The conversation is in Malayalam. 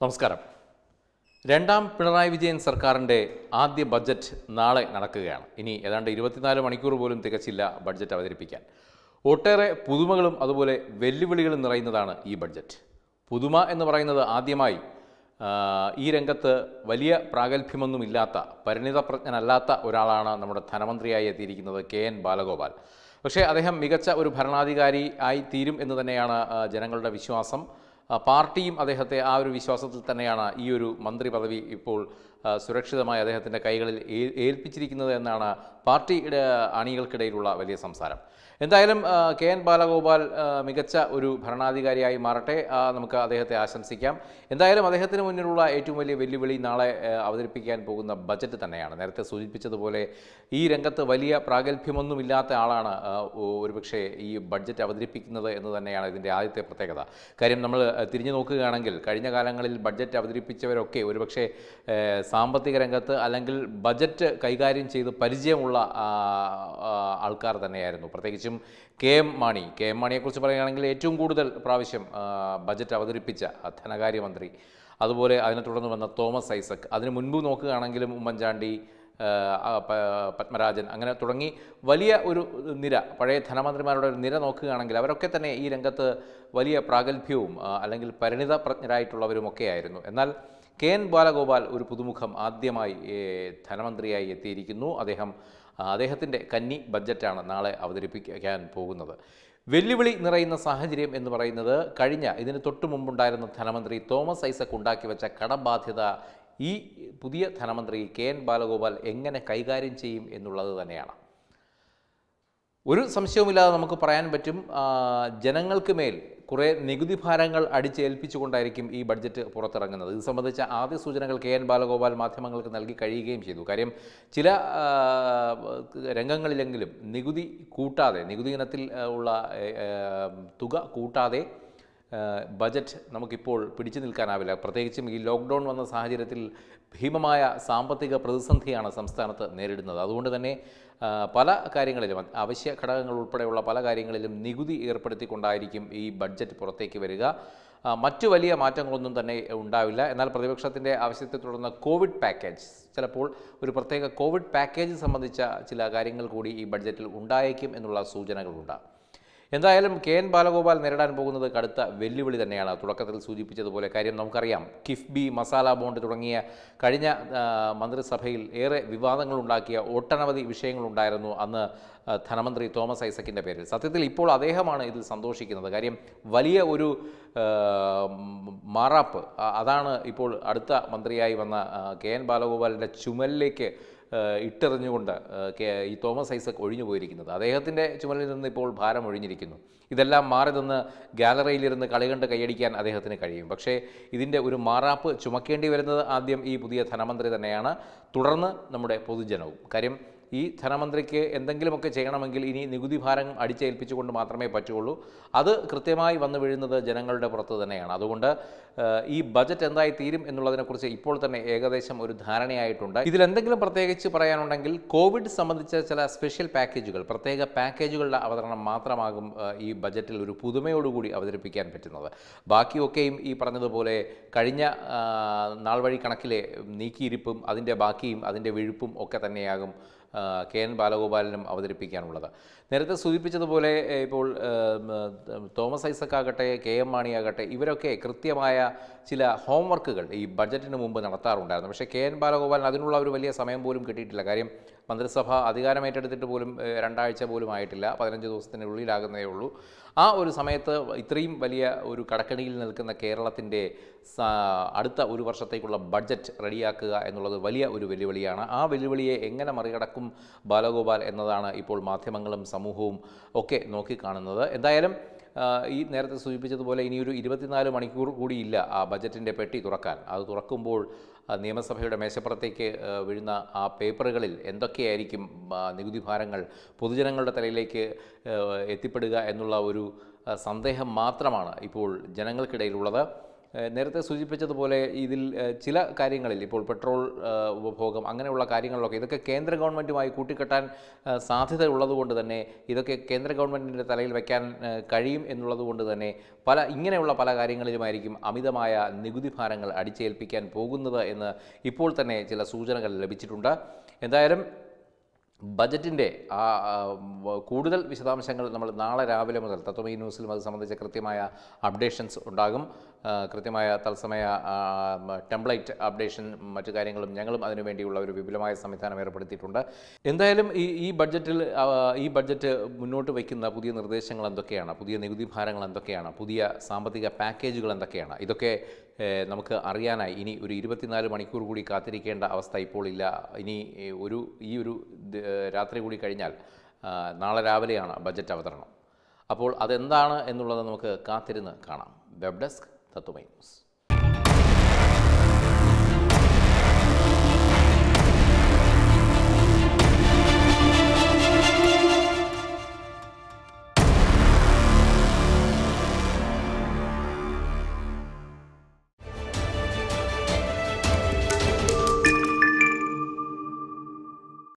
നമസ്കാരം രണ്ടാം പിണറായി വിജയൻ സർക്കാരിൻ്റെ ആദ്യ ബഡ്ജറ്റ് നാളെ നടക്കുകയാണ് ഇനി ഏതാണ്ട് ഇരുപത്തിനാല് മണിക്കൂർ പോലും തികച്ചില്ല ബഡ്ജറ്റ് അവതരിപ്പിക്കാൻ ഒട്ടേറെ പുതുമകളും അതുപോലെ വെല്ലുവിളികളും നിറയുന്നതാണ് ഈ ബഡ്ജറ്റ് പുതുമ എന്ന് പറയുന്നത് ആദ്യമായി ആ, ഈ രംഗത്ത് വലിയ പ്രാഗൽഭ്യമൊന്നുമില്ലാത്ത പരിണിതപ്രജ്ഞനല്ലാത്ത ഒരാളാണ് നമ്മുടെ ധനമന്ത്രിയായി എത്തിയിരിക്കുന്നത് കെ എൻ ബാലഗോപാൽ പക്ഷേ അദ്ദേഹം മികച്ച ഒരു ഭരണാധികാരി ആയി തീരും എന്ന് തന്നെയാണ് ആ, ജനങ്ങളുടെ വിശ്വാസം ആ, പാർട്ടിയും അദ്ദേഹത്തെ ആ ഒരു വിശ്വാസത്തിൽ തന്നെയാണ് ഈ ഒരു മന്ത്രി പദവി ഇപ്പോൾ ആ, സുരക്ഷിതമായി അദ്ദേഹത്തിൻ്റെ കൈകളിൽ ഏ- ഏൽപ്പിച്ചിരിക്കുന്നത് എന്നാണ് പാർട്ടിയുടെ അണികൾക്കിടയിലുള്ള വലിയ സംസാരം എന്തായാലും ആ, കെ എൻ ബാലഗോപാൽ ആ, മികച്ച ഒരു ഭരണാധികാരിയായി മാറട്ടെ ആ, നമുക്ക് അദ്ദേഹത്തെ ആശംസിക്കാം എന്തായാലും അദ്ദേഹത്തിന് മുന്നിലുള്ള ഏറ്റവും വലിയ വെല്ലുവിളി നാളെ ആ, അവതരിപ്പിക്കാൻ പോകുന്ന ബജറ്റ് തന്നെയാണ് നേരത്തെ സൂചിപ്പിച്ചതുപോലെ ഈ രംഗത്ത് വലിയ പ്രാഗൽഭ്യമൊന്നുമില്ലാത്ത ആളാണ് ആ, ഒ- ഒരുപക്ഷെ ഈ ബഡ്ജറ്റ് അവതരിപ്പിക്കുന്നത് എന്ന് തന്നെയാണ് ഇതിൻ്റെ ആദ്യത്തെ പ്രത്യേകത കാര്യം നമ്മൾ ആ, തിരിഞ്ഞു നോക്കുകയാണെങ്കിൽ കഴിഞ്ഞ കാലങ്ങളിൽ ബഡ്ജറ്റ് അവതരിപ്പിച്ചവരൊക്കെ ഒരുപക്ഷെ ആ, സാമ്പത്തിക രംഗത്ത് അല്ലെങ്കിൽ ബജറ്റ് കൈകാര്യം ചെയ്ത് പരിചയമുള്ള ആ, ആ, ആൾക്കാർ തന്നെയായിരുന്നു പ്രത്യേകിച്ചും K M Mani K M മാണിയെക്കുറിച്ച് പറയുകയാണെങ്കിൽ ഏറ്റവും കൂടുതൽ പ്രാവശ്യം ആ, ബജറ്റ് അവതരിപ്പിച്ച ധനകാര്യമന്ത്രി അതുപോലെ അതിനെ തുടർന്ന് വന്ന തോമസ് ഐസക് അതിന് മുൻപ് നോക്കുകയാണെങ്കിലും ഉമ്മൻചാണ്ടി ആ, ആ, പ- പത്മരാജൻ അങ്ങനെ തുടങ്ങി വലിയ ഒരു നിര പഴയ ധനമന്ത്രിമാരുടെ ഒരു നിര നോക്കുകയാണെങ്കിൽ അവരൊക്കെ തന്നെ ഈ രംഗത്ത് വലിയ പ്രാഗൽഭ്യവും ആ, അല്ലെങ്കിൽ പരിണിത പ്രജ്ഞരായിട്ടുള്ളവരുമൊക്കെ ആയിരുന്നു എന്നാൽ കെ എൻ ബാലഗോപാൽ ഒരു പുതുമുഖം ആദ്യമായി ഏ, ധനമന്ത്രിയായി എത്തിയിരിക്കുന്നു അദ്ദേഹം ആ, അദ്ദേഹത്തിൻ്റെ കന്നി ബഡ്ജറ്റാണ് നാളെ അവതരിപ്പിക്കാൻ പോകുന്നത് വെല്ലുവിളി നിറയുന്ന സാഹചര്യം എന്ന് പറയുന്നത് കഴിഞ്ഞ ഇതിന് തൊട്ടു മുമ്പുണ്ടായിരുന്ന ധനമന്ത്രി തോമസ് ഐസക് ഉണ്ടാക്കി വെച്ച കടബാധ്യത ഈ പുതിയ ധനമന്ത്രി കെ എൻ ബാലഗോപാൽ എങ്ങനെ കൈകാര്യം ചെയ്യും എന്നുള്ളത് തന്നെയാണ് ഒരു സംശയവുമില്ലാതെ നമുക്ക് പറയാൻ പറ്റും ആ, ജനങ്ങൾക്ക് മേൽ കുറേ നികുതി ഭാരങ്ങൾ അടിച്ചേൽപ്പിച്ചുകൊണ്ടായിരിക്കും ഈ ബഡ്ജറ്റ് പുറത്തിറങ്ങുന്നത് ഇത് സംബന്ധിച്ച ആദ്യ സൂചനകൾ കെ എൻ ബാലഗോപാൽ മാധ്യമങ്ങൾക്ക് നൽകി കഴിയുകയും ചെയ്തു കാര്യം ചില ആ, രംഗങ്ങളിലെങ്കിലും നികുതി കൂട്ടാതെ നികുതി ഇനത്തിൽ ആ, ഉള്ള ഏ, ഏ, തുക കൂട്ടാതെ ഏഹ് ബജറ്റ് നമുക്കിപ്പോൾ പിടിച്ചു നിൽക്കാനാവില്ല പ്രത്യേകിച്ചും ഈ ലോക്ക്ഡൗൺ വന്ന സാഹചര്യത്തിൽ ഭീമമായ സാമ്പത്തിക പ്രതിസന്ധിയാണ് സംസ്ഥാനത്ത് നേരിടുന്നത് അതുകൊണ്ട് തന്നെ ആ, പല കാര്യങ്ങളിലും അത് അവശ്യ ഘടകങ്ങൾ ഉൾപ്പെടെയുള്ള പല കാര്യങ്ങളിലും നികുതി ഏർപ്പെടുത്തിക്കൊണ്ടായിരിക്കും ഈ ബഡ്ജറ്റ് പുറത്തേക്ക് വരിക ആ, മറ്റു വലിയ മാറ്റങ്ങളൊന്നും തന്നെ ഉണ്ടാവില്ല എന്നാൽ പ്രതിപക്ഷത്തിൻ്റെ ആവശ്യത്തെ തുടർന്ന് കോവിഡ് പാക്കേജ് ചിലപ്പോൾ ഒരു പ്രത്യേക കോവിഡ് പാക്കേജ് സംബന്ധിച്ച ചില കാര്യങ്ങൾ കൂടി ഈ ബഡ്ജറ്റിൽ ഉണ്ടായേക്കും എന്നുള്ള സൂചനകളുണ്ട് എന്തായാലും കെ എൻ ബാലഗോപാൽ നേരിടാൻ പോകുന്നത് കടുത്ത വെല്ലുവിളി തന്നെയാണ് തുടക്കത്തിൽ സൂചിപ്പിച്ചതുപോലെ കാര്യം നമുക്കറിയാം കിഫ്ബി മസാല ബോണ്ട് തുടങ്ങിയ കഴിഞ്ഞ ആ, മന്ത്രിസഭയിൽ ഏറെ വിവാദങ്ങളുണ്ടാക്കിയ ഒട്ടനവധി വിഷയങ്ങളുണ്ടായിരുന്നു അന്ന് ആ, ധനമന്ത്രി തോമസ് ഐസക്കിൻ്റെ പേരിൽ സത്യത്തിൽ ഇപ്പോൾ അദ്ദേഹമാണ് ഇതിൽ സന്തോഷിക്കുന്നത് കാര്യം വലിയ ഒരു ആ, ഉം, മാറാപ്പ് ആ, അതാണ് ഇപ്പോൾ അടുത്ത മന്ത്രിയായി വന്ന ആ, കെ എൻ ബാലഗോപാലിൻ്റെ ചുമലിലേക്ക് ഏഹ് ഇട്ടെറിഞ്ഞുകൊണ്ട് ഏഹ് കെ- ഈ തോമസ് ഐസക് ഒഴിഞ്ഞു പോയിരിക്കുന്നത് അദ്ദേഹത്തിൻ്റെ ചുമലിൽ നിന്ന് ഇപ്പോൾ ഭാരം ഒഴിഞ്ഞിരിക്കുന്നു ഇതെല്ലാം മാറി നിന്ന് ഗാലറിയിലിരുന്ന് കളി കണ്ട് കൈയടിക്കാൻ അദ്ദേഹത്തിന് കഴിയും പക്ഷേ ഇതിൻ്റെ ഒരു മാറാപ്പ് ചുമക്കേണ്ടി വരുന്നത് ആദ്യം ഈ പുതിയ ധനമന്ത്രി തന്നെയാണ് തുടർന്ന് നമ്മുടെ പൊതുജനവും കാര്യം ഈ ധനമന്ത്രിക്ക് എന്തെങ്കിലുമൊക്കെ ചെയ്യണമെങ്കിൽ ഇനി നികുതി ഭാരം അടിച്ചേൽപ്പിച്ചുകൊണ്ട് മാത്രമേ പറ്റുള്ളൂ അത് കൃത്യമായി വന്നു വീഴുന്നത് ജനങ്ങളുടെ പുറത്ത് തന്നെയാണ് അതുകൊണ്ട് ഏഹ്, ഈ ബജറ്റ് എന്തായി തീരും എന്നുള്ളതിനെക്കുറിച്ച് ഇപ്പോൾ തന്നെ ഏകദേശം ഒരു ധാരണയായിട്ടുണ്ട് ഇതിലെന്തെങ്കിലും പ്രത്യേകിച്ച് പറയാനുണ്ടെങ്കിൽ കോവിഡ് സംബന്ധിച്ച ചില സ്പെഷ്യൽ പാക്കേജുകൾ പ്രത്യേക പാക്കേജുകളുടെ അവതരണം മാത്രമാകും ഏഹ്, ഈ ബജറ്റിൽ ഒരു പുതുമയോടുകൂടി അവതരിപ്പിക്കാൻ പറ്റുന്നത് ബാക്കിയൊക്കെയും ഈ പറഞ്ഞതുപോലെ കഴിഞ്ഞ ആ, നാൾ വഴി കണക്കിലെ നീക്കിയിരിപ്പും അതിൻ്റെ ബാക്കിയും അതിൻ്റെ വിഴുപ്പും ഒക്കെ തന്നെയാകും ആ, കെ എൻ ബാലഗോപാലിനും അവതരിപ്പിക്കാനുള്ളത് നേരത്തെ സൂചിപ്പിച്ചതുപോലെ ഏ, ഇപ്പോൾ ഏം, ഏ, തോമസ് ഐസക് ആകട്ടെ കെ എം മാണിയാകട്ടെ ഇവരൊക്കെ കൃത്യമായ ചില ഹോംവർക്കുകൾ ഈ ബഡ്ജറ്റിന് മുമ്പ് നടത്താറുണ്ടായിരുന്നു പക്ഷേ കെ എൻ ബാലഗോപാലിന് അതിനുള്ള ഒരു വലിയ സമയം പോലും കിട്ടിയിട്ടില്ല കാര്യം മന്ത്രിസഭ അധികാരം ഏറ്റെടുത്തിട്ട് പോലും ഏ, രണ്ടാഴ്ച പോലും ആയിട്ടില്ല പതിനഞ്ച് ദിവസത്തിനുള്ളിലാകുന്നതേ ഉള്ളൂ ആ ഒരു സമയത്ത് ഇത്രയും വലിയ ഒരു കടക്കണിയിൽ നിൽക്കുന്ന കേരളത്തിൻ്റെ സ- അടുത്ത ഒരു വർഷത്തേക്കുള്ള ബഡ്ജറ്റ് റെഡിയാക്കുക എന്നുള്ളത് വലിയ ഒരു വെല്ലുവിളിയാണ് ആ വെല്ലുവിളിയെ എങ്ങനെ മറികടക്കും ബാലഗോപാൽ എന്നതാണ് ഇപ്പോൾ മാധ്യമങ്ങളും സമൂഹവും ഒക്കെ നോക്കിക്കാണുന്നത് എന്തായാലും ആ, ഈ നേരത്തെ സൂചിപ്പിച്ചതുപോലെ ഇനിയൊരു ഇരുപത്തിനാല് മണിക്കൂർ കൂടിയില്ല ആ ബജറ്റിൻ്റെ പെട്ടി തുറക്കാൻ അത് തുറക്കുമ്പോൾ ആ, നിയമസഭയുടെ മേശപ്പുറത്തേക്ക് ആ, വീഴുന്ന ആ പേപ്പറുകളിൽ എന്തൊക്കെയായിരിക്കും ആ, നികുതി ഭാരങ്ങൾ പൊതുജനങ്ങളുടെ തലയിലേക്ക് ആ, എത്തിപ്പെടുക എന്നുള്ള ഒരു ആ, സന്ദേഹം മാത്രമാണ് ഇപ്പോൾ ജനങ്ങൾക്കിടയിലുള്ളത് ഏഹ് നേരത്തെ സൂചിപ്പിച്ചതുപോലെ ഇതിൽ ഏഹ് ചില കാര്യങ്ങളിൽ ഇപ്പോൾ പെട്രോൾ ഏഹ് ഉപഭോഗം അങ്ങനെയുള്ള കാര്യങ്ങളിലൊക്കെ ഇതൊക്കെ കേന്ദ്ര ഗവൺമെൻറ്റുമായി കൂട്ടിക്കെട്ടാൻ ഏഹ് സാധ്യത ഉള്ളതുകൊണ്ട് തന്നെ ഇതൊക്കെ കേന്ദ്ര ഗവൺമെൻറ്റിൻ്റെ തലയിൽ വയ്ക്കാൻ ഏഹ് കഴിയും എന്നുള്ളത് കൊണ്ട് തന്നെ പല ഇങ്ങനെയുള്ള പല കാര്യങ്ങളിലുമായിരിക്കും അമിതമായ നികുതി ഭാരങ്ങൾ അടിച്ചേൽപ്പിക്കാൻ പോകുന്നത് എന്ന് ഇപ്പോൾ തന്നെ ചില സൂചനകൾ ലഭിച്ചിട്ടുണ്ട് എന്തായാലും ബജറ്റിൻ്റെ ആ ആ, വ- കൂടുതൽ വിശദാംശങ്ങൾ നമ്മൾ നാളെ രാവിലെ മുതൽ തത്വമയി ന്യൂസിലും അത് സംബന്ധിച്ച കൃത്യമായ അപ്ഡേഷൻസ് ഉണ്ടാകും ആ, കൃത്യമായ തത്സമയ ടെംപ്ലേറ്റ് അപ്ഡേഷൻ മറ്റു കാര്യങ്ങളും ഞങ്ങളും അതിനു വേണ്ടിയുള്ള ഒരു വിപുലമായ സംവിധാനം ഏർപ്പെടുത്തിയിട്ടുണ്ട് എന്തായാലും ഈ ഈ ബഡ്ജറ്റിൽ ആ, ഈ ബഡ്ജറ്റ് മുന്നോട്ട് വയ്ക്കുന്ന പുതിയ നിർദ്ദേശങ്ങൾ എന്തൊക്കെയാണ് പുതിയ നികുതി ഭാരങ്ങൾ എന്തൊക്കെയാണ് പുതിയ സാമ്പത്തിക പാക്കേജുകൾ എന്തൊക്കെയാണ് ഇതൊക്കെ ഏഹ്, നമുക്ക് അറിയാനായി ഇനി ഒരു ഇരുപത്തിനാല് മണിക്കൂർ കൂടി കാത്തിരിക്കേണ്ട അവസ്ഥ ഇപ്പോൾ ഇല്ല ഇനി ഏഹ്, ഒരു ഈ ഒരു ദ- രാത്രി കൂടി കഴിഞ്ഞാൽ ആ, നാളെ രാവിലെയാണ് ബജറ്റ് അവതരണം അപ്പോൾ അതെന്താണ് എന്നുള്ളത് നമുക്ക് കാത്തിരുന്ന് കാണാം വെബ് ഡെസ്ക് തത്വമൈ ന്യൂസ്